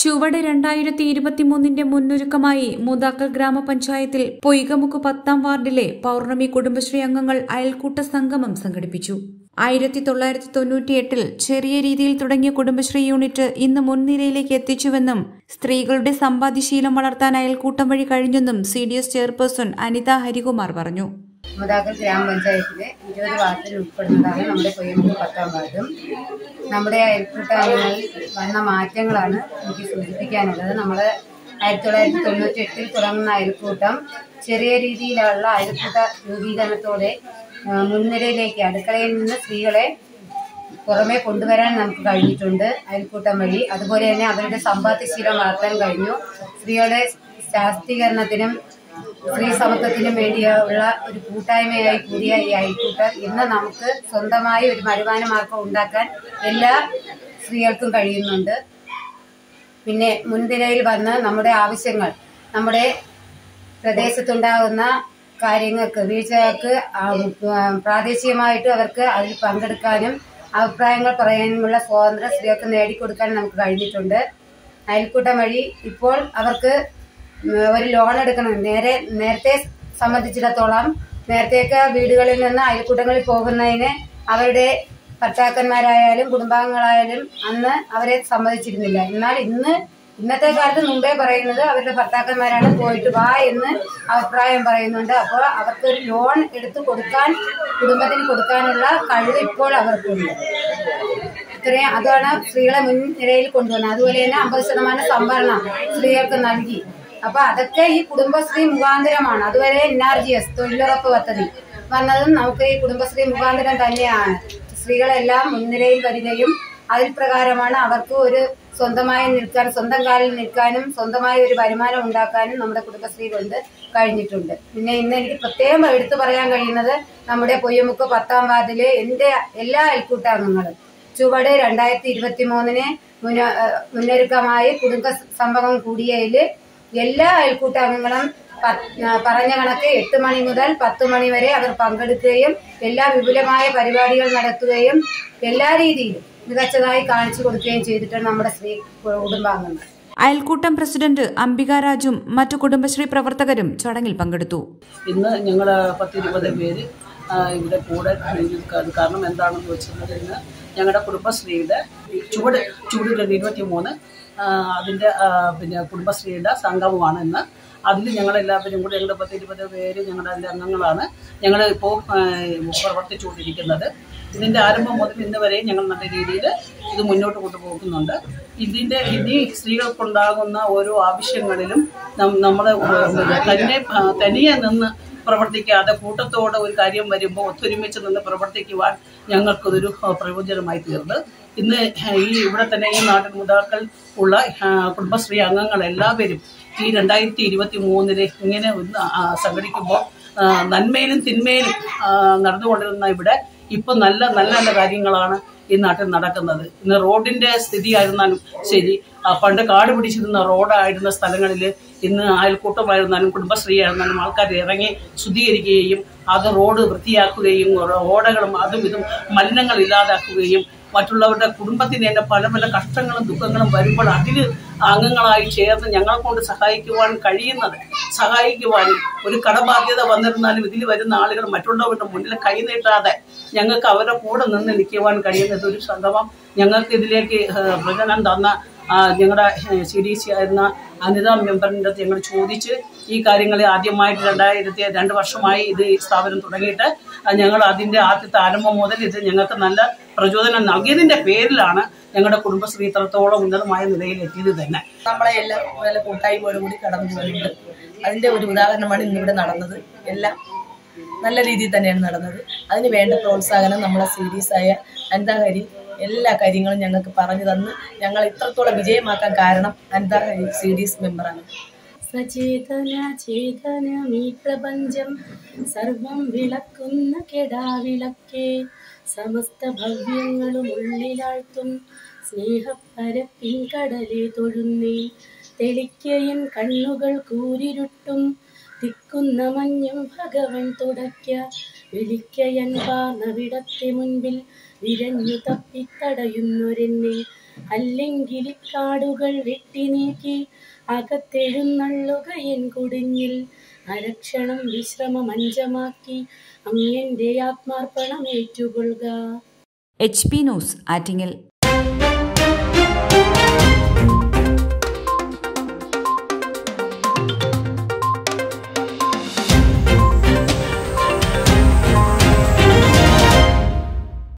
ചുവട് രണ്ടായിരത്തി ഇരുപത്തിമൂന്നിന്റെ മുന്നൊരുക്കമായി മൂതാക്കൽ ഗ്രാമപഞ്ചായത്തിൽ പൊയ്കമുക്ക് പത്താം വാർഡിലെ പൌർണമി കുടുംബശ്രീ അംഗങ്ങൾ അയൽക്കൂട്ട സംഗമം സംഘടിപ്പിച്ചു ആയിരത്തി തൊള്ളായിരത്തി തൊണ്ണൂറ്റിയെട്ടിൽ ചെറിയ രീതിയിൽ തുടങ്ങിയ കുടുംബശ്രീ യൂണിറ്റ് ഇന്ന് മുൻനിരയിലേക്ക് എത്തിച്ചുവെന്നും സ്ത്രീകളുടെ സമ്പാദ്യശീലം വളർത്താൻ അയൽക്കൂട്ടം വഴി കഴിഞ്ഞെന്നും C D S chairperson Anitha Harikumar പറഞ്ഞു മുതാക്കൽ ഗ്രാമപഞ്ചായത്തിലെ ഇരുപത് വാർഡിൽ ഉൾപ്പെടുന്നതാണ് നമ്മുടെ കൊയ്യമ്പൂർ പത്താം വാർഡും നമ്മുടെ അയൽക്കൂട്ടങ്ങളിൽ വന്ന മാറ്റങ്ങളാണ് എനിക്ക് സൂചിപ്പിക്കാനുള്ളത് നമ്മൾ ആയിരത്തി തൊള്ളായിരത്തി തൊണ്ണൂറ്റി എട്ടിൽ തുടങ്ങുന്ന അയൽക്കൂട്ടം ചെറിയ രീതിയിലുള്ള അയൽക്കൂട്ട രൂപീകരണത്തോടെ ആ, മുൻനിരയിലേക്ക് അടുക്കളയിൽ നിന്ന് സ്ത്രീകളെ പുറമെ കൊണ്ടുവരാൻ നമുക്ക് കഴിഞ്ഞിട്ടുണ്ട് അയൽക്കൂട്ടം വഴി അതുപോലെ തന്നെ അവരുടെ സമ്പാദ്യശീലം വളർത്താൻ കഴിഞ്ഞു സ്ത്രീകളുടെ ശാക്തീകരണത്തിനും സ്ത്രീ സമത്വത്തിനും വേണ്ടിയുള്ള ഒരു കൂട്ടായ്മയായി കൂടിയ ഈ അയൽക്കൂട്ടം ഇന്ന് നമുക്ക് സ്വന്തമായി ഒരു വരുമാന മാർഗം ഉണ്ടാക്കാൻ എല്ലാ സ്ത്രീകൾക്കും കഴിയുന്നുണ്ട് പിന്നെ മുൻനിരയിൽ വന്ന് നമ്മുടെ ആവശ്യങ്ങൾ നമ്മുടെ പ്രദേശത്തുണ്ടാകുന്ന കാര്യങ്ങൾക്ക് വീഴ്ചകൾക്ക് ആ, ഉം, പ്രാദേശികമായിട്ട് അവർക്ക് അതിൽ പങ്കെടുക്കാനും അഭിപ്രായങ്ങൾ പറയാനുമുള്ള സ്വാതന്ത്ര്യം സ്ത്രീകൾക്ക് നേടിക്കൊടുക്കാൻ നമുക്ക് കഴിഞ്ഞിട്ടുണ്ട് അയൽക്കൂട്ടം വഴി ഇപ്പോൾ അവർക്ക് ഉം, ഒരു ലോൺ എടുക്കണം നേരെ നേരത്തെ സംബന്ധിച്ചിടത്തോളം നേരത്തെയൊക്കെ വീടുകളിൽ നിന്ന് അയൽക്കൂട്ടങ്ങളിൽ പോകുന്നതിന് അവരുടെ ഭർത്താക്കന്മാരായാലും കുടുംബാംഗങ്ങളായാലും അന്ന് അവരെ സമ്മതിച്ചിരുന്നില്ല എന്നാൽ ഇന്ന് ഇന്നത്തെ കാലത്ത് മുമ്പേ പറയുന്നത് അവരുടെ ഭർത്താക്കന്മാരാണ് പോയിട്ട് വാ എന്ന് അഭിപ്രായം പറയുന്നുണ്ട് അപ്പോൾ അവർക്കൊരു ലോൺ എടുത്തു കൊടുക്കാൻ കുടുംബത്തിന് കൊടുക്കാനുള്ള കഴിവ് ഇപ്പോൾ അവർക്കുണ്ട് ഇത്രയും അതാണ് സ്ത്രീകളെ മുൻനിരയിൽ കൊണ്ടുവന്നത് അതുപോലെ തന്നെ അമ്പത് ശതമാനം സംവരണം സ്ത്രീകൾക്ക് നൽകി അപ്പൊ അതൊക്കെ ഈ കുടുംബശ്രീ മുഖാന്തരമാണ് അതുവരെ എൻ ആർ ജി എസ് തൊഴിലുറപ്പ് പദ്ധതി വന്നതും നമുക്ക് ഈ കുടുംബശ്രീ മുഖാന്തരം തന്നെയാണ് സ്ത്രീകളെല്ലാം മുൻനിരയിൽ വരികയും അതിൽ പ്രകാരമാണ് അവർക്ക് ഒരു സ്വന്തമായി നിൽക്കാൻ സ്വന്തം കാലിൽ നിൽക്കാനും സ്വന്തമായ ഒരു വരുമാനം ഉണ്ടാക്കാനും നമ്മുടെ കുടുംബശ്രീ കൊണ്ട് കഴിഞ്ഞിട്ടുണ്ട് പിന്നെ ഇന്ന് എനിക്ക് പ്രത്യേകം എടുത്തു പറയാൻ കഴിയുന്നത് നമ്മുടെ പൊയ്യമുക്ക് പത്താം വാർഡിലെ എന്റെ എല്ലാ അയൽക്കൂട്ടാംഗങ്ങളും ചുവട് രണ്ടായിരത്തി ഇരുപത്തി മൂന്നിന് മുന്നൊരുക്കമായി കുടുംബ സംഭവം കൂടിയതിൽ എല്ലാ അയൽക്കൂട്ടാംഗങ്ങളും പത്ത്- ആ, പറഞ്ഞ കണക്ക് എട്ട് മണി മുതൽ പത്ത് മണി വരെ അവർ പങ്കെടുക്കുകയും എല്ലാ വിപുലമായ പരിപാടികൾ നടത്തുകയും എല്ലാ രീതിയിലും മികച്ചതായി കാണിച്ചു കൊടുക്കുകയും ചെയ്തിട്ടുണ്ട് നമ്മുടെ സ്ത്രീ കുടുംബാംഗങ്ങൾ അയൽക്കൂട്ടം പ്രസിഡന്റ് അംബിക രാജും മറ്റു കുടുംബശ്രീ പ്രവർത്തകരും ചടങ്ങിൽ പങ്കെടുത്തു ഇന്ന് ഞങ്ങൾ പത്തിരുപത് പേര് ആ, ഇവിടെ കൂടെ നിൽക്കാൻ കാരണം എന്താണെന്ന് വെച്ചിട്ടുണ്ടെങ്കിൽ ഇന്ന് ഞങ്ങളുടെ കുടുംബശ്രീയുടെ ചുവട് ചുവട് ഇരുപത്തി മൂന്ന് അതിൻ്റെ ആ, പിന്നെ കുടുംബശ്രീയുടെ സംഗമമാണ് ഇന്ന് അതിൽ ഞങ്ങളെല്ലാവരും കൂടെ ഞങ്ങളുടെ പത്തിരുപത് പേര് ഞങ്ങളുടെ അതിൻ്റെ അംഗങ്ങളാണ് ഞങ്ങൾ ഇപ്പോൾ പ്രവർത്തിച്ചുകൊണ്ടിരിക്കുന്നത് ഇതിൻ്റെ ആരംഭം മുതൽ ഇന്ന് വരെ ഞങ്ങൾ നല്ല രീതിയിൽ ഇത് മുന്നോട്ട് കൊണ്ടുപോകുന്നുണ്ട് ഇതിൻ്റെ ഇനി സ്ത്രീകൾക്കുണ്ടാകുന്ന ഓരോ ആവശ്യങ്ങളിലും നമ്മൾ തന്നെ ആ, തനിയെ നിന്ന് പ്രവർത്തിക്കാതെ കൂട്ടത്തോടെ ഒരു കാര്യം വരുമ്പോൾ ഒത്തൊരുമിച്ച് നിന്ന് പ്രവർത്തിക്കുവാൻ ഞങ്ങൾക്കതൊരു ആ, പ്രയോജനമായി തീർന്ന് ഇന്ന് ഈ ഇവിടെ തന്നെ ഈ നാട്ടിൽ മുതാക്കൾ ഉള്ള ആ, കുടുംബശ്രീ അംഗങ്ങൾ എല്ലാവരും ഈ രണ്ടായിരത്തി ഇരുപത്തി മൂന്നില് ഇങ്ങനെ ഒന്ന് ആ, സംഘടിക്കുമ്പോൾ ആ, നന്മയിലും തിന്മയിലും ആ, നടന്നുകൊണ്ടിരുന്ന ഇവിടെ ഇപ്പൊ നല്ല നല്ല നല്ല കാര്യങ്ങളാണ് ഈ നാട്ടിൽ നടക്കുന്നത് ഇന്ന് റോഡിന്റെ സ്ഥിതി ആയിരുന്നാലും ശരി ആ, പണ്ട് കാട് പിടിച്ചിരുന്ന റോഡായിരുന്ന സ്ഥലങ്ങളിൽ ഇന്ന് അയൽക്കൂട്ടമായിരുന്നാലും കുടുംബശ്രീ ആയിരുന്നാലും ആൾക്കാർ ഇറങ്ങി ശുദ്ധീകരിക്കുകയും അത് റോഡ് വൃത്തിയാക്കുകയും ഓടകളും അതും ഇതും മലിനങ്ങൾ ഇല്ലാതാക്കുകയും മറ്റുള്ളവരുടെ കുടുംബത്തിന് തന്നെ പല പല കഷ്ടങ്ങളും ദുഃഖങ്ങളും വരുമ്പോൾ അതിൽ അംഗങ്ങളായി ചേർന്ന് ഞങ്ങളെ കൊണ്ട് സഹായിക്കുവാൻ കഴിയുന്നത് സഹായിക്കുവാനും ഒരു കടബാധ്യത വന്നിരുന്നാലും ഇതിൽ വരുന്ന ആളുകൾ മറ്റുള്ളവരുടെ മുന്നിൽ കൈനീട്ടാതെ ഞങ്ങൾക്ക് അവരുടെ കൂടെ നിന്ന് നിൽക്കുവാൻ കഴിയുന്നത് ഒരു സംഗമം ഞങ്ങൾക്ക് ഇതിലേക്ക് ഏഹ്, പ്രചോദനം തന്ന ആ, ഞങ്ങളുടെ സി ഡി സി ആയിരുന്ന അനിത മെമ്പറിൻ്റെ അടുത്ത് ഞങ്ങൾ ചോദിച്ച് ഈ കാര്യങ്ങളെ ആദ്യമായിട്ട് രണ്ടായിരത്തി രണ്ട് വർഷമായി ഇത് ഈ സ്ഥാപനം തുടങ്ങിയിട്ട് ആ, ഞങ്ങൾ അതിൻ്റെ ആദ്യത്തെ ആരംഭം മുതൽ ഇത് ഞങ്ങൾക്ക് നല്ല പ്രചോദനം നൽകിയതിൻ്റെ പേരിലാണ് ഞങ്ങളുടെ കുടുംബശ്രീ ഇത്രത്തോളം ഉന്നതമായ നിലയിൽ എത്തിയത് തന്നെ നമ്മളെ എല്ലാം നല്ല കൂട്ടായ്മയോടുകൂടി കടന്നു വരുന്നുണ്ട് അതിന്റെ ഒരു ഉദാഹരണമാണ് ഇന്നിവിടെ നടന്നത് എല്ലാം നല്ല രീതിയിൽ തന്നെയാണ് നടന്നത് അതിന് വേണ്ട പ്രോത്സാഹനം നമ്മളെ സീരീസ് ആയ അനിതാഹരി എല്ലാ കാര്യങ്ങളും ഞങ്ങൾക്ക് പറഞ്ഞു തന്ന് ഞങ്ങൾ ഇത്രത്തോളം വിജയമാക്കാൻ കാരണം അനിതാഹരി സി ഡി എസ് മെമ്പറാണ് സചേതന ചേതനമീ പ്രപഞ്ചം സർവം വിളക്കുന്ന കെടാവിളക്കേ സമസ്ത ഭവ്യങ്ങളും ഉള്ളിലാഴ്ത്തും സ്നേഹപ്പരപ്പിൻ കടലെ തൊഴുന്നേ തെളിക്കയൻ കണ്ണുകൾ കൂരിരുട്ടും തിക്കുന്ന മഞ്ഞും ഭഗവൻ തുടയ്ക്ക വിളിക്കയൻ പാർന്നവിടത്തെ മുൻപിൽ വിരഞ്ഞു തപ്പിത്തടയുന്നൊരെന്നെ അല്ലെങ്കിൽ കാടുകൾ വെട്ടി നീക്കി അകത്തെഴുന്നള്ളുക എൻ കുടിഞ്ഞിൽ അരക്ഷണം വിശ്രമം അഞ്ചമാക്കി അങ്ങന്റെ ആത്മാർപ്പണം ഏറ്റുകൊള്ളുക എച്ച് പി ന്യൂസ് ആറ്റിങ്ങൽ